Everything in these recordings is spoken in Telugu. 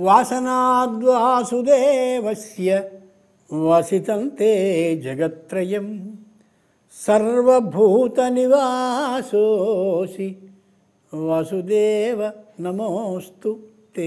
వాసనాద్వాసుదేవస్య వసితం తే జగత్రయం సర్వభూత నివాసోసి వసుదేవ నమోస్తు తే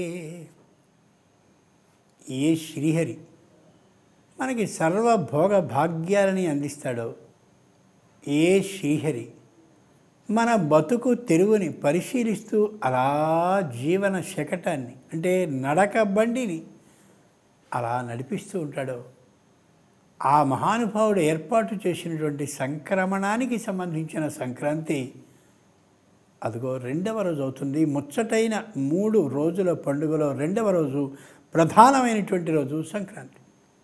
ఏ శ్రీహరి మనకి సర్వభోగ భాగ్యాలని అందిస్తాడో ఏ శ్రీహరి మన బతుకు తెరువుని పరిశీలిస్తూ అలా జీవన శకటాన్ని అంటే నడక బండిని అలా నడిపిస్తూ ఉంటాడో ఆ మహానుభావుడు ఏర్పాటు చేసినటువంటి సంక్రమణానికి సంబంధించిన సంక్రాంతి అదిగో రెండవ రోజు అవుతుంది ముచ్చటైన మూడు రోజుల పండుగలో రెండవ రోజు ప్రధానమైనటువంటి రోజు సంక్రాంతి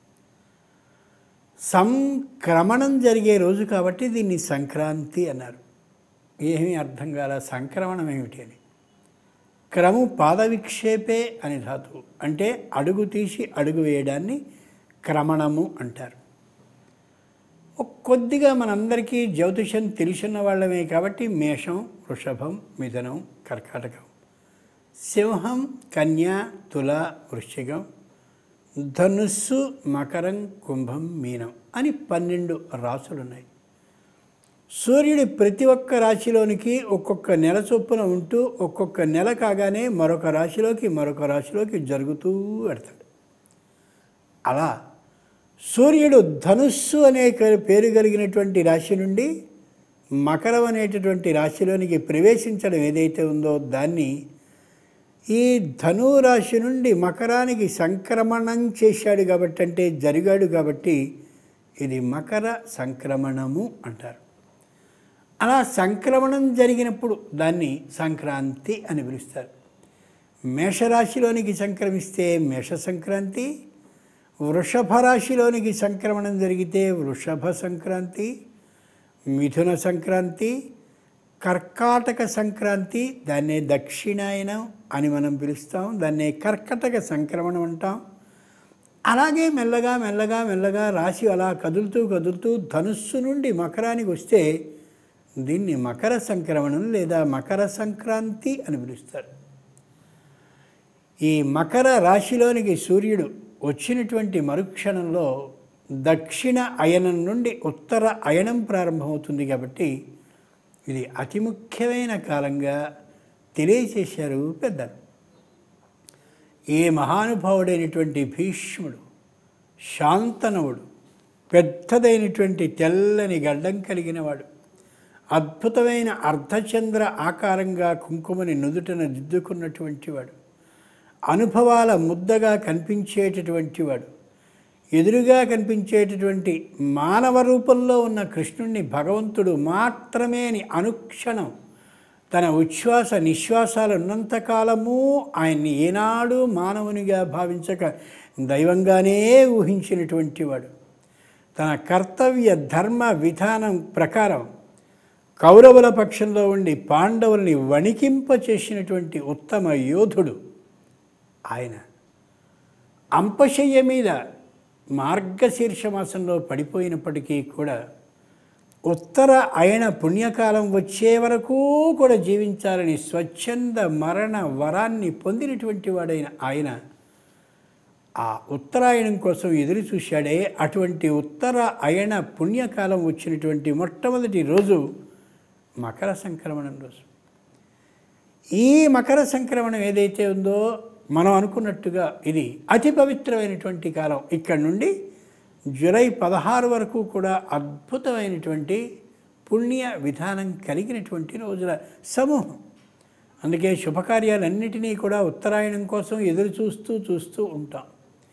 సంక్రమణం జరిగే రోజు కాబట్టి దీన్ని సంక్రాంతి అన్నారు ఏమీ అర్థం కాల సంక్రమణం ఏమిటి అని క్రము పాద విక్షేపే అని ధాతువు అంటే అడుగు తీసి అడుగు వేయడాన్ని క్రమణము అంటారు ఒక కొద్దిగా మనందరికీ జ్యోతిషం తెలిసిన వాళ్ళమే కాబట్టి మేషం వృషభం మిథునం కర్కాటకం సింహం కన్య తుల వృశ్చికం ధనుస్సు మకరం కుంభం మీనం అని పన్నెండు రాసులు ఉన్నాయి సూర్యుడి ప్రతి ఒక్క రాశిలోనికి ఒక్కొక్క నెల చొప్పున ఉంటూ ఒక్కొక్క నెల కాగానే మరొక రాశిలోకి మరొక రాశిలోకి జరుగుతూ పెడతాడు అలా సూర్యుడు ధనుస్సు అనే క- పేరు కలిగినటువంటి రాశి నుండి మకరం అనేటటువంటి రాశిలోనికి ప్రవేశించడం ఏదైతే ఉందో దాన్ని ఈ ధను రాశి నుండి మకరానికి సంక్రమణం చేశాడు కాబట్టి అంటే జరిగాడు కాబట్టి ఇది మకర సంక్రమణము అంటారు అలా సంక్రమణం జరిగినప్పుడు దాన్ని సంక్రాంతి అని పిలుస్తారు మేషరాశిలోనికి సంక్రమిస్తే మేష సంక్రాంతి వృషభ రాశిలోనికి సంక్రమణం జరిగితే వృషభ సంక్రాంతి మిథున సంక్రాంతి కర్కాటక సంక్రాంతి దాన్నే దక్షిణాయనం అని మనం పిలుస్తాం దాన్నే కర్కటక సంక్రమణం అంటాం అలాగే మెల్లగా మెల్లగా మెల్లగా రాశి అలా కదులుతూ కదులుతూ ధనుస్సు నుండి మకరానికి వస్తే దీన్ని మకర సంక్రమణం లేదా మకర సంక్రాంతి అని పిలుస్తారు ఈ మకర రాశిలోనికి సూర్యుడు వచ్చినటువంటి మరుక్షణంలో దక్షిణ అయనం నుండి ఉత్తర అయనం ప్రారంభమవుతుంది కాబట్టి ఇది అతి ముఖ్యమైన కాలంగా తెలియచేశారు పెద్దలు ఏ మహానుభావుడైనటువంటి భీష్ముడు శాంతనవుడు పెద్దదైనటువంటి తెల్లని గడ్డం కలిగినవాడు అద్భుతమైన అర్ధచంద్ర ఆకారంగా కుంకుమని నుదుటన దిద్దుకున్నటువంటి వాడు అనుభవాల ముద్దగా కనిపించేటటువంటి వాడు ఎదురుగా కనిపించేటటువంటి మానవ రూపంలో ఉన్న కృష్ణుణ్ణి భగవంతుడు మాత్రమే అని అనుక్షణం తన ఉచ్ఛ్వాస నిశ్వాసాలు ఉన్నంతకాలము ఆయన్ని ఏనాడు మానవునిగా భావించక దైవంగానే ఊహించినటువంటి వాడు తన కర్తవ్య ధర్మ విధానం ప్రకారం కౌరవుల పక్షంలో ఉండి పాండవుల్ని వణికింప చేసినటువంటి ఉత్తమ యోధుడు ఆయన అంపశయ్య మీద మార్గశీర్ష మాసంలో పడిపోయినప్పటికీ కూడా ఉత్తర అయన పుణ్యకాలం వచ్చే వరకు కూడా జీవించాలని స్వచ్ఛంద మరణ వరాన్ని పొందినటువంటి వాడైన ఆయన ఆ ఉత్తరాయణం కోసం ఎదురు చూశాడే అటువంటి ఉత్తర అయన పుణ్యకాలం వచ్చినటువంటి మొట్టమొదటి రోజు మకర సంక్రమణం రోజు ఈ మకర సంక్రమణం ఏదైతే ఉందో మనం అనుకున్నట్టుగా ఇది అతి పవిత్రమైనటువంటి కాలం ఇక్కడ నుండి జూలై పదహారు వరకు కూడా అద్భుతమైనటువంటి పుణ్య విధానం కలిగినటువంటి రోజుల సమూహం అందుకే శుభకార్యాలన్నిటినీ కూడా ఉత్తరాయణం కోసం ఎదురు చూస్తూ చూస్తూ ఉంటాం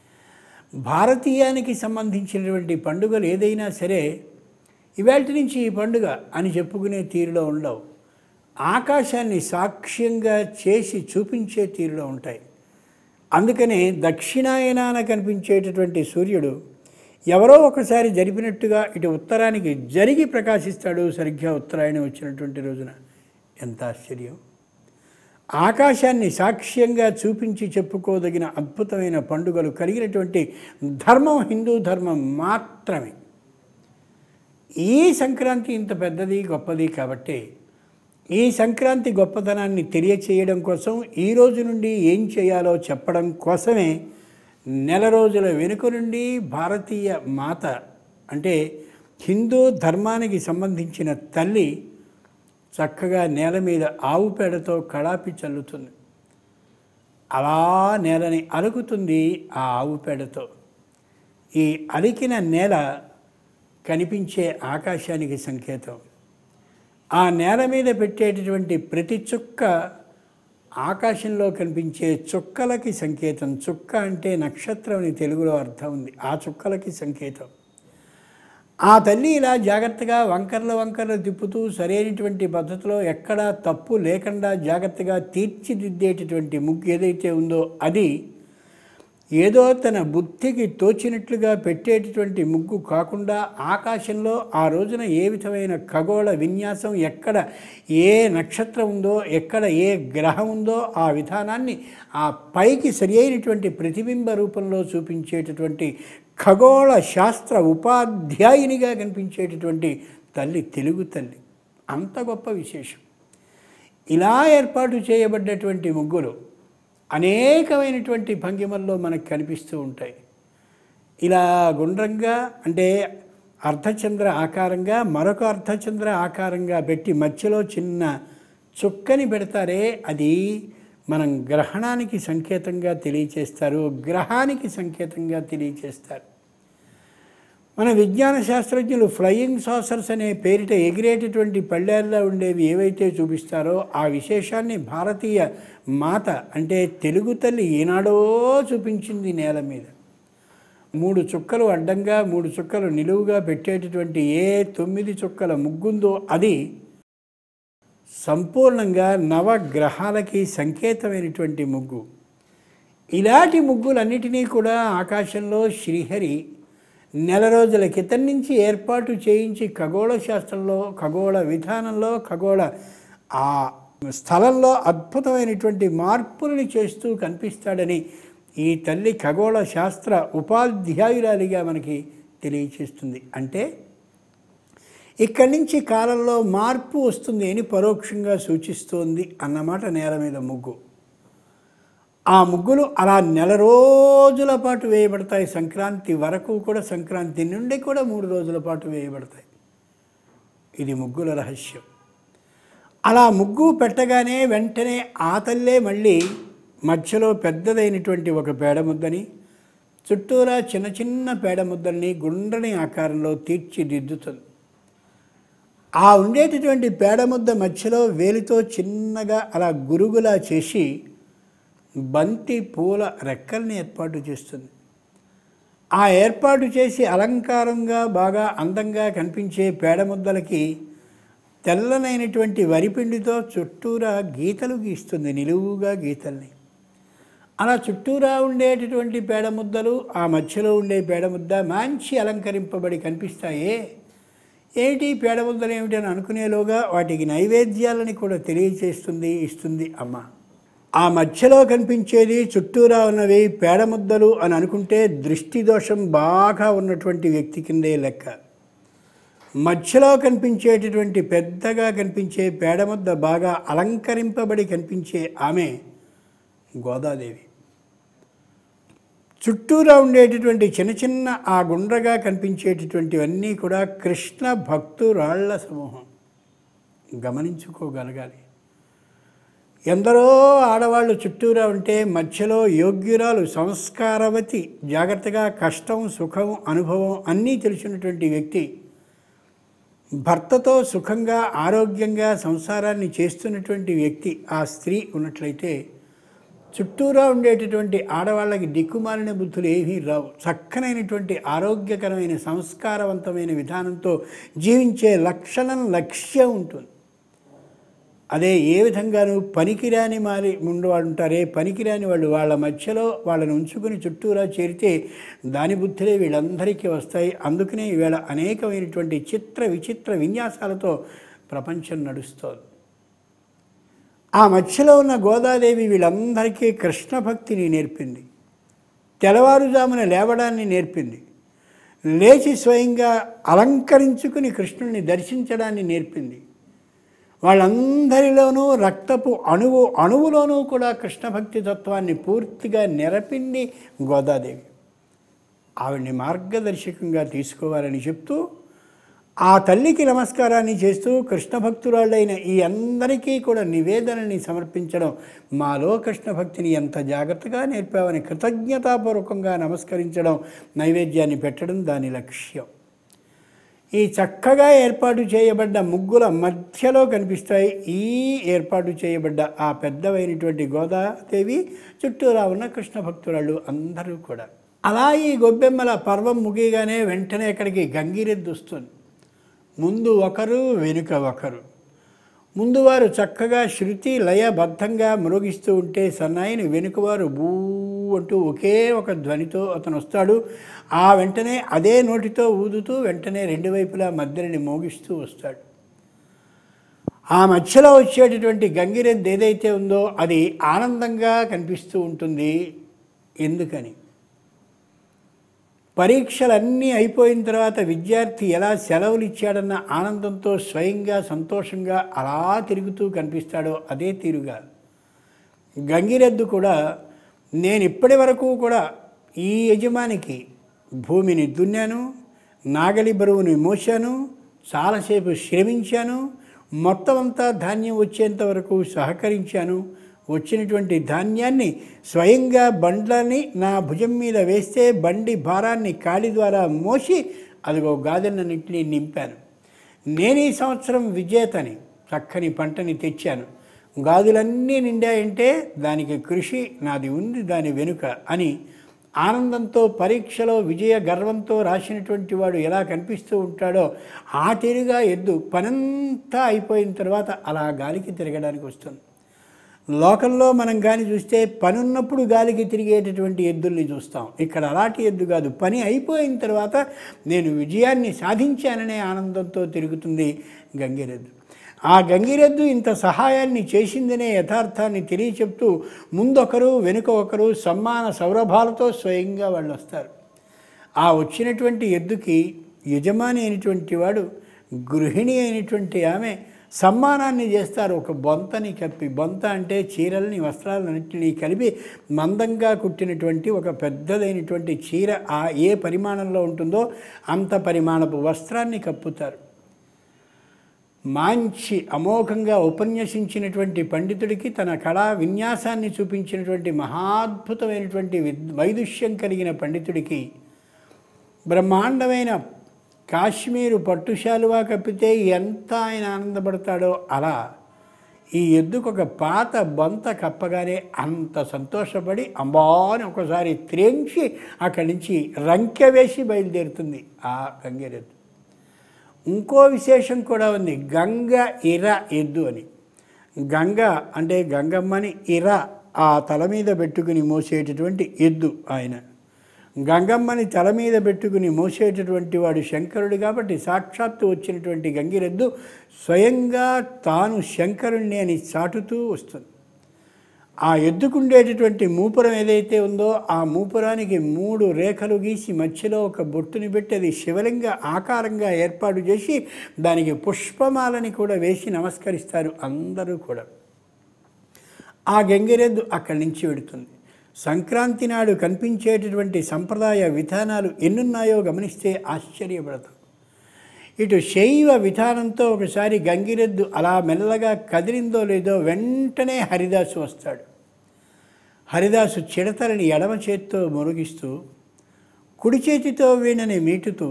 భారతీయానికి సంబంధించినటువంటి పండుగలు ఏదైనా సరే ఇవాళ నుంచి ఈ పండుగ అని చెప్పుకునే తీరులో ఉండవు ఆకాశాన్ని సాక్ష్యంగా చేసి చూపించే తీరులో ఉంటాయి అందుకనే దక్షిణాయనాన కనిపించేటటువంటి సూర్యుడు ఎవరో ఒకసారి జరిపినట్టుగా ఇటు ఉత్తరానికి జరిగి ప్రకాశిస్తాడు సరిగ్గా ఉత్తరాయణం వచ్చినటువంటి రోజున ఎంత ఆశ్చర్యం ఆకాశాన్ని సాక్ష్యంగా చూపించి చెప్పుకోదగిన అద్భుతమైన పండుగలు కలిగినటువంటి ధర్మం హిందూ ధర్మం మాత్రమే ఈ సంక్రాంతి ఇంత పెద్దది గొప్పది కాబట్టి ఈ సంక్రాంతి గొప్పతనాన్ని తెలియచేయడం కోసం ఈ రోజు నుండి ఏం చేయాలో చెప్పడం కోసమే నెల రోజుల వెనుక నుండి భారతీయ మాత అంటే హిందూ ధర్మానికి సంబంధించిన తల్లి చక్కగా నేల మీద ఆవు పేడతో కడాపి చల్లుతుంది అలా నేలని అలుకుతుంది ఆ ఆవు పేడతో ఈ అలికిన నేల కనిపించే ఆకాశానికి సంకేతం ఆ నేల మీద పెట్టేటటువంటి ప్రతి చుక్క ఆకాశంలో కనిపించే చుక్కలకి సంకేతం చుక్క అంటే నక్షత్రం అని తెలుగులో అర్థం ఉంది ఆ చుక్కలకి సంకేతం ఆ తల్లి ఇలా జాగ్రత్తగా వంకర్ల వంకర్లు తిప్పుతూ సరైనటువంటి పద్ధతిలో ఎక్కడా తప్పు లేకుండా జాగ్రత్తగా తీర్చిదిద్దేటటువంటి ముగ్గు ఏదైతే ఉందో అది ఏదో తన బుద్ధికి తోచినట్లుగా పెట్టేటటువంటి ముగ్గు కాకుండా ఆకాశంలో ఆ రోజున ఏ విధమైన ఖగోళ విన్యాసం ఎక్కడ ఏ నక్షత్రం ఉందో ఎక్కడ ఏ గ్రహం ఉందో ఆ విధానాన్ని ఆ పైకి సరి అయినటువంటి ప్రతిబింబ రూపంలో చూపించేటటువంటి ఖగోళ శాస్త్ర ఉపాధ్యాయునిగా కనిపించేటటువంటి తల్లి తెలుగు తల్లి అంత గొప్ప విశేషం ఇలా ఏర్పాటు చేయబడ్డటువంటి ముగ్గులు అనేకమైనటువంటి భంగిమల్లో మనకు కనిపిస్తూ ఉంటాయి ఇలా గుండ్రంగా అంటే అర్ధచంద్ర ఆకారంగా మరొక అర్ధచంద్ర ఆకారంగా పెట్టి మధ్యలో చిన్న చుక్కని పెడతారే అది మనం గ్రహణానికి సంకేతంగా తెలియచేస్తారు గ్రహానికి సంకేతంగా తెలియచేస్తారు మన విజ్ఞాన శాస్త్రజ్ఞులు ఫ్లయింగ్ సాసర్స్ అనే పేరిట ఎగిరేటటువంటి పళ్ళేల్లో ఉండేవి ఏవైతే చూపిస్తారో ఆ విశేషాన్ని భారతీయ మాత అంటే తెలుగు తల్లి ఈనాడో చూపించింది నేల మీద మూడు చుక్కలు అడ్డంగా మూడు చుక్కలు నిలువుగా పెట్టేటటువంటి ఏ తొమ్మిది చుక్కల ముగ్గుందో అది సంపూర్ణంగా నవగ్రహాలకి సంకేతమైనటువంటి ముగ్గు ఇలాంటి ముగ్గులన్నిటినీ కూడా ఆకాశంలో శ్రీహరి నెల రోజుల క్రితం నుంచి ఏర్పాటు చేయించి ఖగోళ శాస్త్రంలో ఖగోళ విధానంలో ఖగోళ ఆ స్థలంలో అద్భుతమైనటువంటి మార్పులను చేస్తూ కనిపిస్తాడని ఈ తల్లి ఖగోళ శాస్త్ర ఉపాధ్యాయురాలిగా మనకి తెలియచేస్తుంది అంటే ఇక్కడి నుంచి కాలంలో మార్పు వస్తుంది అని పరోక్షంగా సూచిస్తోంది అన్నమాట నేల మీద ముగ్గు ఆ ముగ్గులు అలా నెల రోజుల పాటు వేయబడతాయి సంక్రాంతి వరకు కూడా సంక్రాంతి నుండి కూడా మూడు రోజుల పాటు వేయబడతాయి ఇది ముగ్గుల రహస్యం అలా ముగ్గు పెట్టగానే వెంటనే ఆ తల్లే మళ్ళీ మధ్యలో పెద్దదైనటువంటి ఒక పేడ ముద్దని చుట్టూరా చిన్న చిన్న పేడ ముద్దల్ని గుండ్రని ఆకారంలో తీర్చిదిద్దుతుంది ఆ ఉండేటటువంటి పేడ ముద్ద మధ్యలో వేలితో చిన్నగా అలా గురుగులా చేసి బంతి పూల రెక్కల్ని ఏర్పాటు చేస్తుంది ఆ ఏర్పాటు చేసి అలంకారంగా బాగా అందంగా కనిపించే పేడ ముద్దలకి తెల్లనైనటువంటి వరిపిండితో చుట్టూరా గీతలు గీస్తుంది నిలువుగా గీతల్ని అలా చుట్టూరా ఉండేటటువంటి పేడ ముద్దలు ఆ మధ్యలో ఉండే పేడ ముద్ద మంచి అలంకరింపబడి కనిపిస్తాయే ఏంటి పేడ ముద్దలు ఏమిటి అని అనుకునేలోగా వాటికి నైవేద్యాలని కూడా తెలియచేస్తుంది ఇస్తుంది అమ్మ ఆ మధ్యలో కనిపించేది చుట్టూరా ఉన్నవి పేడ ముద్దలు అని అనుకుంటే దృష్టి దోషం బాగా ఉన్నటువంటి వ్యక్తి కిందే లెక్క మధ్యలో కనిపించేటటువంటి పెద్దగా కనిపించే పేడ ముద్ద బాగా అలంకరింపబడి కనిపించే ఆమె గోదాదేవి చుట్టూరా ఉండేటటువంటి చిన్న చిన్న ఆ గుండ్రగా కనిపించేటటువంటివన్నీ కూడా కృష్ణ భక్తురాళ్ల సమూహం గమనించుకోగలగాలి ఎందరో ఆడవాళ్ళు చుట్టూరా ఉంటే మధ్యలో యోగ్యురాలు సంస్కారవతి జాగ్రత్తగా కష్టం సుఖం అనుభవం అన్నీ తెలిసినటువంటి వ్యక్తి భర్తతో సుఖంగా ఆరోగ్యంగా సంసారాన్ని చేస్తున్నటువంటి వ్యక్తి ఆ స్త్రీ ఉన్నట్లయితే చుట్టూరా ఉండేటటువంటి ఆడవాళ్ళకి దిక్కుమాలిన బుద్ధులు ఏమీ రావు చక్కనైనటువంటి ఆరోగ్యకరమైన సంస్కారవంతమైన విధానంతో జీవించే లక్షణం లక్ష్యం ఉంటుంది అదే ఏ విధంగానూ పనికిరాని మారి ఉండేవాళ్ళు ఉంటారే పనికిరాని వాళ్ళు వాళ్ళ మధ్యలో వాళ్ళని ఉంచుకుని చుట్టూరా చేరితే దాని బుద్ధులే వీళ్ళందరికీ వస్తాయి అందుకనే ఈవేళ అనేకమైనటువంటి చిత్ర విచిత్ర విన్యాసాలతో ప్రపంచం నడుస్తోంది ఆ మధ్యలో ఉన్న గోదాదేవి వీళ్ళందరికీ కృష్ణ భక్తిని నేర్పింది తెల్లవారుజామున లేవడాన్ని నేర్పింది లేచి స్వయంగా అలంకరించుకుని కృష్ణుని దర్శించడాన్ని నేర్పింది వాళ్ళందరిలోనూ రక్తపు అణువు అణువులోనూ కూడా కృష్ణ భక్తి తత్వాన్ని పూర్తిగా నెరపింది గోదాదేవి ఆవిడ్ని మార్గదర్శకంగా తీసుకోవాలని చెప్తూ ఆ తల్లికి నమస్కారాన్ని చేస్తూ కృష్ణ భక్తురాళ్ళైన ఈ అందరికీ కూడా నివేదనని సమర్పించడం మాలో కృష్ణ భక్తిని ఎంత జాగ్రత్తగా నేర్పావని కృతజ్ఞతాపూర్వకంగా నమస్కరించడం నైవేద్యాన్ని పెట్టడం దాని లక్ష్యం ఈ చక్కగా ఏర్పాటు చేయబడ్డ ముగ్గుల మధ్యలో కనిపిస్తాయి ఈ ఏర్పాటు చేయబడ్డ ఆ పెద్దవైనటువంటి గోదాదేవి చుట్టూరా ఉన్న కృష్ణ భక్తురాళ్ళు అందరూ కూడా అలా ఈ గొబ్బెమ్మల పర్వం ముగియగానే వెంటనే ఇక్కడికి గంగిరెద్దు వస్తుంది ముందు ఒకరు వెనుక ఒకరు ముందు వారు చక్కగా శృతి లయబద్ధంగా మ్రోగిస్తూ ఉంటే సన్నాయిని వెనుకవారు బూ అంటూ ఒకే ఒక ధ్వనితో అతను వస్తాడు ఆ వెంటనే అదే నోటితో ఊదుతూ వెంటనే రెండు వైపులా మధ్యని మోగిస్తూ వస్తాడు ఆ మధ్యలో వచ్చేటటువంటి గంగిరెద్దు ఏదైతే ఉందో అది ఆనందంగా కనిపిస్తూ ఉంటుంది ఎందుకని పరీక్షలన్నీ అయిపోయిన తర్వాత విద్యార్థి ఎలా సెలవులు ఇచ్చాడన్న ఆనందంతో స్వయంగా సంతోషంగా అలా తిరుగుతూ కనిపిస్తాడో అదే తీరుగా గంగిరెద్దు కూడా నేను ఇప్పటి వరకు కూడా ఈ యజమానికి భూమిని దున్నాను నాగలి బరువుని మోశాను చాలాసేపు శ్రమించాను మొత్తం అంతా ధాన్యం వచ్చేంత వరకు సహకరించాను వచ్చినటువంటి ధాన్యాన్ని స్వయంగా బండ్లని నా భుజం మీద వేస్తే బండి భారాన్ని కాలి ద్వారా మోసి అదిగో గాదెలన్నింటినీ నింపాను నేను ఈ సంవత్సరం విజేతని చక్కని పంటని తెచ్చాను గాజులన్నీ నిండాయంటే దానికి కృషి నాది ఉంది దాని వెనుక అని ఆనందంతో పరీక్షలో విజయ గర్వంతో రాసినటువంటి వాడు ఎలా కనిపిస్తూ ఉంటాడో ఆ తీరుగా ఎద్దు పనంతా అయిపోయిన తర్వాత అలా గాలికి తిరగడానికి వస్తుంది లోకంలో మనం కానీ చూస్తే పని ఉన్నప్పుడు గాలికి తిరిగేటటువంటి ఎద్దుల్ని చూస్తాం ఇక్కడ అలాంటి ఎద్దు కాదు పని అయిపోయిన తర్వాత నేను విజయాన్ని సాధించాననే ఆనందంతో తిరుగుతుంది గంగిరెద్దు ఆ గంగిరెద్దు ఇంత సహాయాన్ని చేసిందనే యథార్థాన్ని తెలియచెప్తూ ముందొకరు వెనుక ఒకరు సమ్మాన సౌరభాలతో స్వయంగా వాళ్ళు వస్తారు ఆ వచ్చినటువంటి ఎద్దుకి యజమాని అయినటువంటి వాడు గృహిణి అయినటువంటి ఆమె సమ్మానాన్ని చేస్తారు ఒక బొంతని కప్పి బొంత అంటే చీరల్ని వస్త్రాలన్నింటినీ కలిపి మందంగా కుట్టినటువంటి ఒక పెద్దదైనటువంటి చీర ఆ ఏ పరిమాణంలో ఉంటుందో అంత పరిమాణపు వస్త్రాన్ని కప్పుతారు మంచి అమోఘంగా ఉపన్యసించినటువంటి పండితుడికి తన కళా విన్యాసాన్ని చూపించినటువంటి మహాద్భుతమైనటువంటి విద్ వైదుష్యం కలిగిన పండితుడికి బ్రహ్మాండమైన కాశ్మీరు పట్టుశాలువా కప్పితే ఎంత ఆయన ఆనందపడతాడో అలా ఈ ఎద్దుకు ఒక పాత బొంత కప్పగానే అంత సంతోషపడి అంబాని ఒకసారి త్రేంచి అక్కడి నుంచి రంకె వేసి బయలుదేరుతుంది ఆ గంగెరెద్దు ఇంకో విశేషం కూడా ఉంది గంగ ఇర ఎద్దు అని గంగ అంటే గంగమ్మని ఇర ఆ తల మీద పెట్టుకుని మోసేటటువంటి ఎద్దు ఆయన గంగమ్మని తల మీద పెట్టుకుని మోసేటటువంటి వాడు శంకరుడు కాబట్టి సాక్షాత్తు వచ్చినటువంటి గంగిరెద్దు స్వయంగా తాను శంకరుణ్ణి అని చాటుతూ వస్తుంది ఆ ఎద్దుకుండేటటువంటి మూపురం ఏదైతే ఉందో ఆ మూపురానికి మూడు రేఖలు గీసి మధ్యలో ఒక బొట్టుని పెట్టి అది శివలింగ ఆకారంగా ఏర్పాటు చేసి దానికి పుష్పమాలని కూడా వేసి నమస్కరిస్తారు అందరూ కూడా ఆ గంగిరెద్దు అక్కడి నుంచి వెడుతుంది సంక్రాంతి నాడు కనిపించేటటువంటి సంప్రదాయ విధానాలు ఎన్నున్నాయో గమనిస్తే ఆశ్చర్యపడతాం ఇటు శైవ విధానంతో ఒకసారి గంగిరెద్దు అలా మెల్లగా కదిలిందో లేదో వెంటనే హరిదాసు వస్తాడు హరిదాసు చిడతలని ఎడమ చేత్తో మురుగిస్తూ కుడి చేతితో వీణని మీటుతూ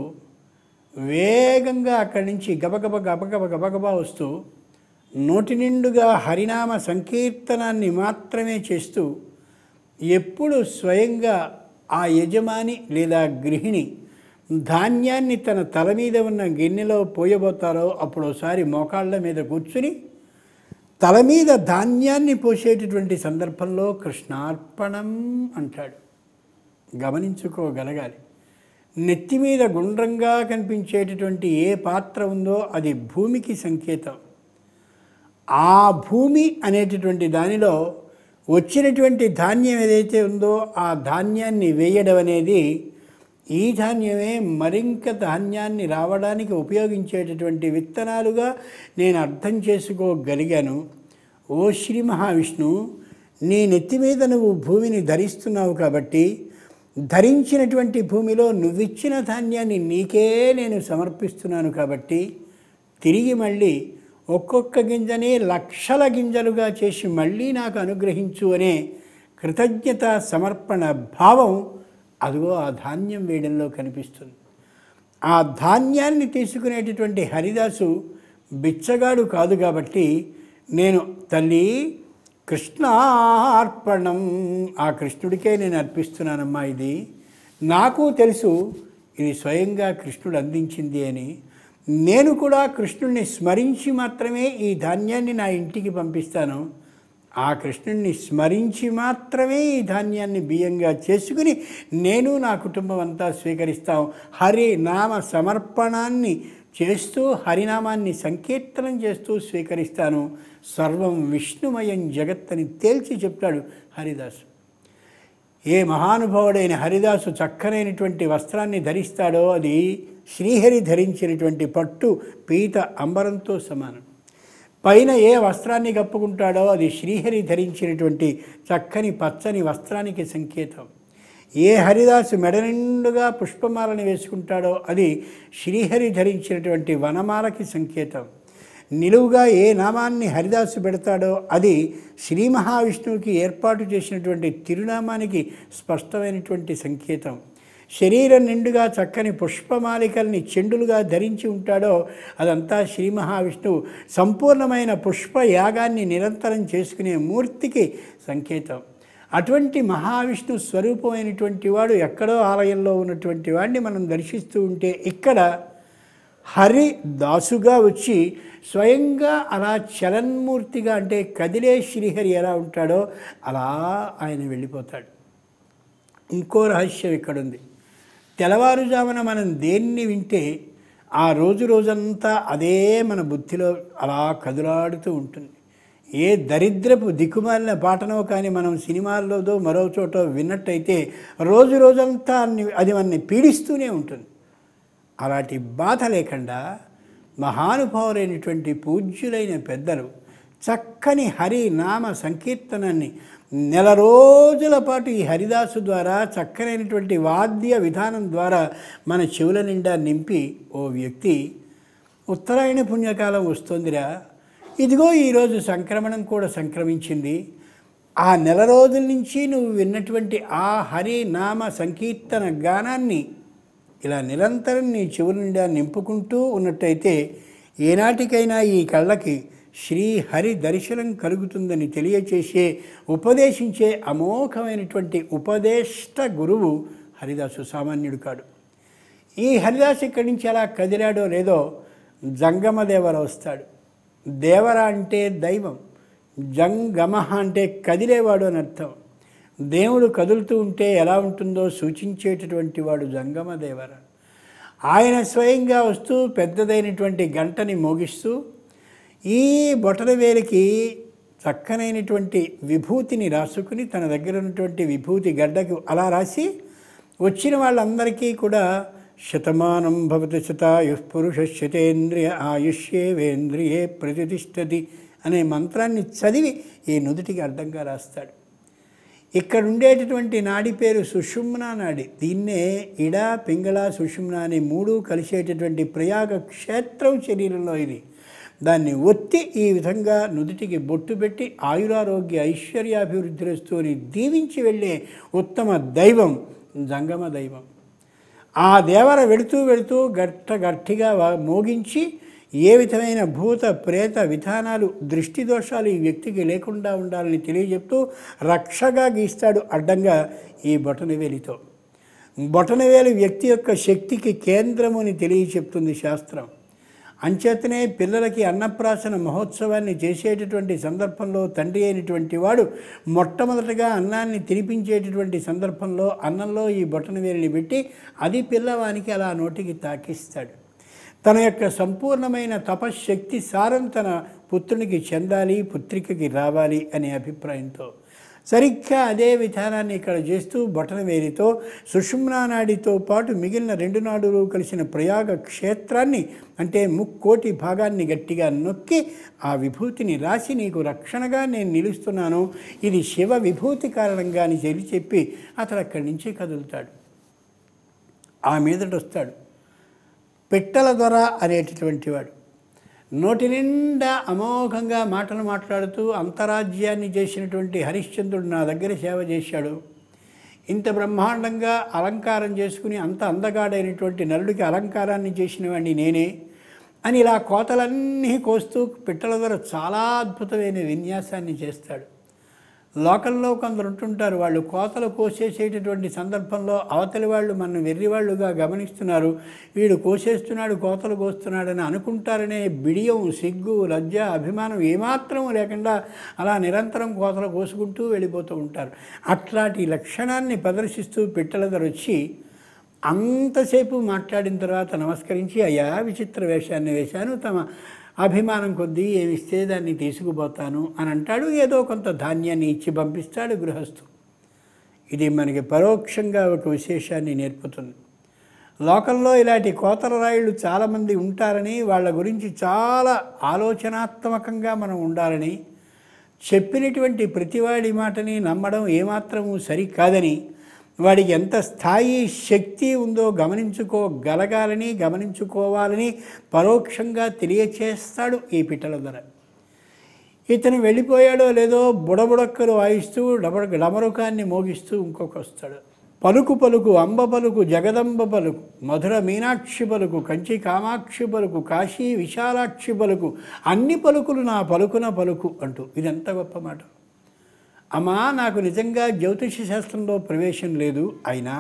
వేగంగా అక్కడి నుంచి గబగబ గబగబ గబగబా వస్తూ నోటి నిండుగా హరినామ సంకీర్తనాన్ని మాత్రమే చేస్తూ ఎప్పుడు స్వయంగా ఆ యజమాని లేదా గృహిణి ధాన్యాన్ని తన తల మీద ఉన్న గిన్నెలో పోయబోతారో అప్పుడు ఒకసారి మోకాళ్ళ మీద కూర్చుని తల మీద ధాన్యాన్ని పోసేటటువంటి సందర్భంలో కృష్ణార్పణం అంటాడు గమనించుకోగలగాలి నెత్తి మీద గుండ్రంగా కనిపించేటటువంటి ఏ పాత్ర ఉందో అది భూమికి సంకేతం ఆ భూమి అనేటటువంటి దానిలో వచ్చినటువంటి ధాన్యం ఏదైతే ఉందో ఆ ధాన్యాన్ని వేయడం అనేది ఈ ధాన్యమే మరింక ధాన్యాన్ని రావడానికి ఉపయోగించేటటువంటి విత్తనాలుగా నేను అర్థం చేసుకోగలిగాను ఓ శ్రీ మహావిష్ణు నీ నెత్తి మీద నువ్వు భూమిని ధరిస్తున్నావు కాబట్టి ధరించినటువంటి భూమిలో నువ్విచ్చిన ధాన్యాన్ని నీకే నేను సమర్పిస్తున్నాను కాబట్టి తిరిగి మళ్ళీ ఒక్కొక్క గింజని లక్షల గింజలుగా చేసి మళ్ళీ నాకు అనుగ్రహించు అనే కృతజ్ఞత సమర్పణ భావం అదిగో ఆ ధాన్యం వేయడంలో కనిపిస్తుంది ఆ ధాన్యాన్ని తీసుకునేటటువంటి హరిదాసు బిచ్చగాడు కాదు కాబట్టి నేను తల్లి కృష్ణార్పణం ఆ కృష్ణుడికే నేను అర్పిస్తున్నానమ్మా ఇది నాకు తెలుసు ఇది స్వయంగా కృష్ణుడు అందించింది అని నేను కూడా కృష్ణుడిని స్మరించి మాత్రమే ఈ ధాన్యాన్ని నా ఇంటికి పంపిస్తాను ఆ కృష్ణుడిని స్మరించి మాత్రమే ఈ ధాన్యాన్ని బియ్యంగా చేసుకుని నేను నా కుటుంబం అంతా స్వీకరిస్తాం హరి నామ సమర్పణాన్ని చేస్తూ హరినామాన్ని సంకీర్తనం చేస్తూ స్వీకరిస్తాను సర్వం విష్ణుమయం జగత్ అని తేల్చి చెప్తాడు హరిదాసు ఏ మహానుభావుడైన హరిదాసు చక్కనైనటువంటి వస్త్రాన్ని ధరిస్తాడో అది శ్రీహరి ధరించినటువంటి పట్టు పీత అంబరంతో సమానం పైన ఏ వస్త్రాన్ని కప్పుకుంటాడో అది శ్రీహరి ధరించినటువంటి చక్కని పచ్చని వస్త్రానికి సంకేతం ఏ హరిదాసు మెడ నిండుగా పుష్పమాలని వేసుకుంటాడో అది శ్రీహరి ధరించినటువంటి వనమాలకి సంకేతం నిలువుగా ఏ నామాన్ని హరిదాసు పెడతాడో అది శ్రీ మహావిష్ణువుకి ఏర్పాటు చేసినటువంటి తిరునామానికి స్పష్టమైనటువంటి సంకేతం శరీరం నిండుగా చక్కని పుష్పమాలికల్ని చెండులుగా ధరించి ఉంటాడో అదంతా శ్రీ మహావిష్ణువు సంపూర్ణమైన పుష్ప యాగాన్ని నిరంతరం చేసుకునే మూర్తికి సంకేతం అటువంటి మహావిష్ణు స్వరూపమైనటువంటి వాడు ఎక్కడో ఆలయంలో ఉన్నటువంటి వాడిని మనం దర్శిస్తూ ఉంటే ఇక్కడ హరి దాసుగా వచ్చి స్వయంగా అలా చలన్మూర్తిగా అంటే కదిలే శ్రీహరి ఎలా ఉంటాడో అలా ఆయన వెళ్ళిపోతాడు ఇంకో రహస్యం ఇక్కడుంది తెల్లవారుజామున మనం దేన్ని వింటే ఆ రోజు రోజంతా అదే మన బుద్ధిలో అలా కదులాడుతూ ఉంటుంది ఏ దరిద్రపు దిక్కుమాలిన పాటనో కానీ మనం సినిమాల్లోదో మరో చోటో విన్నట్టయితే రోజు రోజంతా అన్ని- అది మనని పీడిస్తూనే ఉంటుంది అలాంటి బాధ లేకుండా మహానుభావులైనటువంటి పూజ్యులైన పెద్దలు చక్కని హరి నామ సంకీర్తనాన్ని నెల రోజుల పాటు ఈ హరిదాసు ద్వారా చక్కనైనటువంటి వాద్య విధానం ద్వారా మన చెవుల నిండా నింపి ఓ వ్యక్తి ఉత్తరాయణ పుణ్యకాలం వస్తుందిరా ఇదిగో ఈరోజు సంక్రమణం కూడా సంక్రమించింది ఆ నెల రోజుల నుంచి నువ్వు విన్నటువంటి ఆ హరి నామ సంకీర్తన గానాన్ని ఇలా నిరంతరం నీ చెవుల నిండా నింపుకుంటూ ఉన్నట్టయితే ఏనాటికైనా ఈ కళ్ళకి శ్రీ హరి దర్శనం కలుగుతుందని తెలియచేసే ఉపదేశించే అమోఘమైనటువంటి ఉపదేష్ట గురువు హరిదాసు సామాన్యుడు కాడు ఈ హరిదాసు ఇక్కడి నుంచి ఎలా కదిలాడో లేదో జంగమ దేవర వస్తాడు దేవర అంటే దైవం జంగమ అంటే కదిలేవాడు అని అర్థం దేవుడు కదులుతూ ఉంటే ఎలా ఉంటుందో సూచించేటటువంటి వాడు జంగమ దేవర ఆయన స్వయంగా వస్తూ పెద్దదైనటువంటి గంటని మోగిస్తూ ఈ బొటనవేలికి చక్కనైనటువంటి విభూతిని రాసుకుని తన దగ్గర ఉన్నటువంటి విభూతి గడ్డకు అలా రాసి వచ్చిన వాళ్ళందరికీ కూడా శతమానం భవతి శతాయు పురుష శతేంద్రియ ఆయుష్యేవేంద్రియే ప్రతిష్టతి అనే మంత్రాన్ని చదివి ఈ నుదుటికి అడ్డంగా రాస్తాడు ఇక్కడ ఉండేటటువంటి నాడి పేరు సుషుమ్న నాడి దీన్నే ఇడ పింగళ సుషుమ్న అనే మూడు కలిసేటటువంటి ప్రయాగ క్షేత్రం శరీరంలో ఇది దాన్ని ఒత్తి ఈ విధంగా నుదుటికి బొట్టు పెట్టి ఆయురారోగ్య ఐశ్వర్యాభివృద్ధిరస్తూ అని దీవించి వెళ్ళే ఉత్తమ దైవం జంగమ దైవం ఆ దేవర వెళుతూ వెళుతూ గట్ట గట్టిగా వా- మోగించి ఏ విధమైన భూత ప్రేత విధానాలు దృష్టి దోషాలు ఈ వ్యక్తికి లేకుండా ఉండాలని తెలియజెప్తూ రక్షగా గీస్తాడు అడ్డంగా ఈ బొటనవేలితో బొటనవేలు వ్యక్తి యొక్క శక్తికి కేంద్రముని తెలియచెప్తుంది శాస్త్రం అంచేతనే పిల్లలకి అన్నప్రాసన మహోత్సవాన్ని చేసేటటువంటి సందర్భంలో తండ్రి అయినటువంటి వాడు మొట్టమొదటగా అన్నాన్ని తినిపించేటటువంటి సందర్భంలో అన్నంలో ఈ బొటనవేలిని పెట్టి అది పిల్లవానికి అలా నోటికి తాకిస్తాడు తన యొక్క సంపూర్ణమైన తపశ్శక్తి సారం తన పుత్రునికి చెందాలి పుత్రికకి రావాలి అనే అభిప్రాయంతో సరిగ్గా అదే విధానాన్ని ఇక్కడ చేస్తూ బొటన వేలితో సుషుమ్నా నాడితో పాటు మిగిలిన రెండు నాడులు కలిసిన ప్రయాగ క్షేత్రాన్ని అంటే ముక్కోటి భాగాన్ని గట్టిగా నొక్కి ఆ విభూతిని రాసి నీకు రక్షణగా నేను నిలుస్తున్నాను ఇది శివ విభూతి కారణంగా అని చెల్లి చెప్పి అతడు అక్కడి నుంచి కదులుతాడు ఆ మీదట వస్తాడు పిట్టల దొర అనేటటువంటి వాడు నోటి నిండా అమోఘంగా మాటలు మాట్లాడుతూ అంతరాజ్యాన్ని చేసినటువంటి హరిశ్చంద్రుడు నా దగ్గర సేవ చేశాడు ఇంత బ్రహ్మాండంగా అలంకారం చేసుకుని అంత అందగాడైనటువంటి నరుడికి అలంకారాన్ని చేసిన వాడిని నేనే అని ఇలా కోతలన్నీ కోస్తూ పిట్టల ద్వారా చాలా అద్భుతమైన విన్యాసాన్ని చేస్తాడు లోకల్లో కొందరు ఉంటుంటారు వాళ్ళు కోతలు కోసేసేటటువంటి సందర్భంలో అవతలి వాళ్ళు మన వెర్రివాళ్ళుగా గమనిస్తున్నారు వీడు కోసేస్తున్నాడు కోతలు కోస్తున్నాడని అనుకుంటారనే బిడియం సిగ్గు లజ్జ అభిమానం ఏమాత్రం లేకుండా అలా నిరంతరం కోతలు కోసుకుంటూ వెళ్ళిపోతూ ఉంటారు అట్లాంటి లక్షణాన్ని ప్రదర్శిస్తూ పిట్టలదరు వచ్చి అంతసేపు మాట్లాడిన తర్వాత నమస్కరించి అయ్యా విచిత్ర వేషాన్ని వేశాను తమ అభిమానం కొద్దీ ఏమిస్తే దాన్ని తీసుకుపోతాను అని అంటాడు ఏదో కొంత ధాన్యాన్ని ఇచ్చి పంపిస్తాడు గృహస్థు ఇది మనకి పరోక్షంగా ఒక విశేషాన్ని నేర్పుతుంది లోకంలో ఇలాంటి కోతల రాయుళ్ళు చాలామంది ఉంటారని వాళ్ళ గురించి చాలా ఆలోచనాత్మకంగా మనం ఉండాలని చెప్పినటువంటి ప్రతివాడి మాటని నమ్మడం ఏమాత్రము సరికాదని వాడికి ఎంత స్థాయి శక్తి ఉందో గమనించుకోగలగాలని గమనించుకోవాలని పరోక్షంగా తెలియచేస్తాడు ఈ పిట్టల ధర ఇతను వెళ్ళిపోయాడో లేదో బుడబుడక్కలు వాయిస్తూ డబ డమరుకాన్ని మోగిస్తూ ఇంకొక వస్తాడు పలుకు పలుకు అంబ పలుకు జగదంబ పలుకు మధుర మీనాక్షి పలుకు కంచి కామాక్షి పలుకు కాశీ విశాలాక్షి పలుకు అన్ని పలుకులు నా పలుకున పలుకు అంటూ ఇది ఎంత గొప్ప మాట అమ్మా నాకు నిజంగా జ్యోతిష శాస్త్రంలో ప్రవేశం లేదు అయినా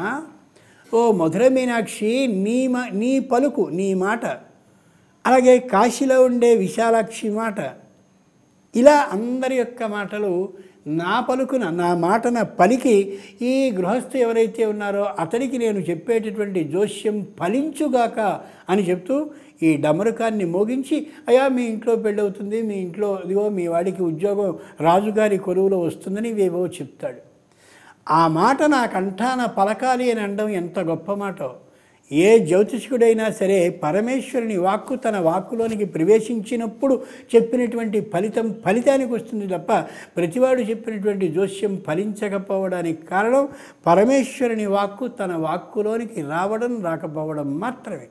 ఓ మధుర మీనాక్షి నీ మా నీ పలుకు నీ మాట అలాగే కాశీలో ఉండే విశాలాక్షి మాట ఇలా అందరి యొక్క మాటలు నా పలుకున నా మాటన పలికి ఈ గృహస్థు ఎవరైతే ఉన్నారో అతనికి నేను చెప్పేటటువంటి జోస్యం ఫలించుగాక అని చెప్తూ ఈ డమరుకాన్ని మోగించి అయా మీ ఇంట్లో పెళ్ళవుతుంది మీ ఇంట్లో ఇదిగో మీ వాడికి ఉద్యోగం రాజుగారి కొలువులో వస్తుందని ఇవేవో చెప్తాడు ఆ మాట నా కంఠాన పలకాలి అని అనడం ఎంత గొప్ప మాటో ఏ జ్యోతిష్కుడైనా సరే పరమేశ్వరుని వాక్కు తన వాక్కులోనికి ప్రవేశించినప్పుడు చెప్పినటువంటి ఫలితం ఫలితానికి వస్తుంది తప్ప ప్రతివాడు చెప్పినటువంటి జోస్యం ఫలించకపోవడానికి కారణం పరమేశ్వరుని వాక్కు తన వాక్కులోనికి రావడం రాకపోవడం మాత్రమే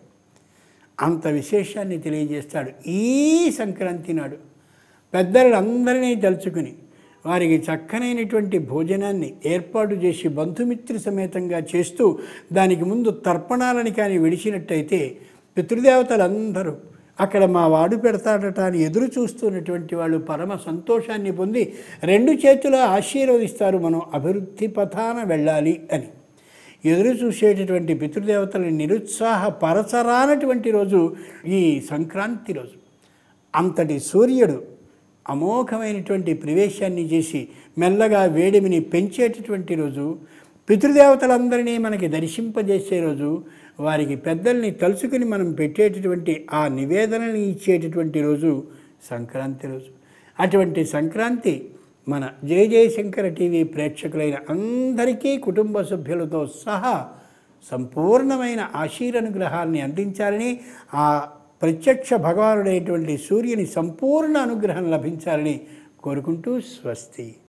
అంత విశేషాన్ని తెలియజేస్తాడు ఈ సంక్రాంతి నాడు పెద్దలందరినీ తలుచుకుని వారికి చక్కనైనటువంటి భోజనాన్ని ఏర్పాటు చేసి బంధుమిత్ర సమేతంగా చేస్తూ దానికి ముందు తర్పణాలని కానీ విడిచినట్టయితే పితృదేవతలందరూ అక్కడ మా వాడు పెడతాడట అని ఎదురు చూస్తున్నటువంటి వాళ్ళు పరమ సంతోషాన్ని పొంది రెండు చేతుల ఆశీర్వదిస్తారు మనం అభివృద్ధి పథాన వెళ్ళాలి అని ఎదురు చూసేటటువంటి పితృదేవతలను నిరుత్సాహపరచరానటువంటి రోజు ఈ సంక్రాంతి రోజు అంతటి సూర్యుడు అమోఘమైనటువంటి ప్రవేశాన్ని చేసి మెల్లగా వేడిమిని పెంచేటటువంటి రోజు పితృదేవతలందరినీ మనకి దర్శింపజేసే రోజు వారికి పెద్దల్ని తలుచుకుని మనం పెట్టేటటువంటి ఆ నివేదనని ఇచ్చేటటువంటి రోజు సంక్రాంతి రోజు అటువంటి సంక్రాంతి మన జయ జయశంకర టీవీ ప్రేక్షకులైన అందరికీ కుటుంబ సభ్యులతో సహా సంపూర్ణమైన ఆశీరనుగ్రహాన్ని అందించాలని ఆ ప్రత్యక్ష భగవానుడైనటువంటి సూర్యుని సంపూర్ణ అనుగ్రహం లభించాలని కోరుకుంటూ స్వస్తి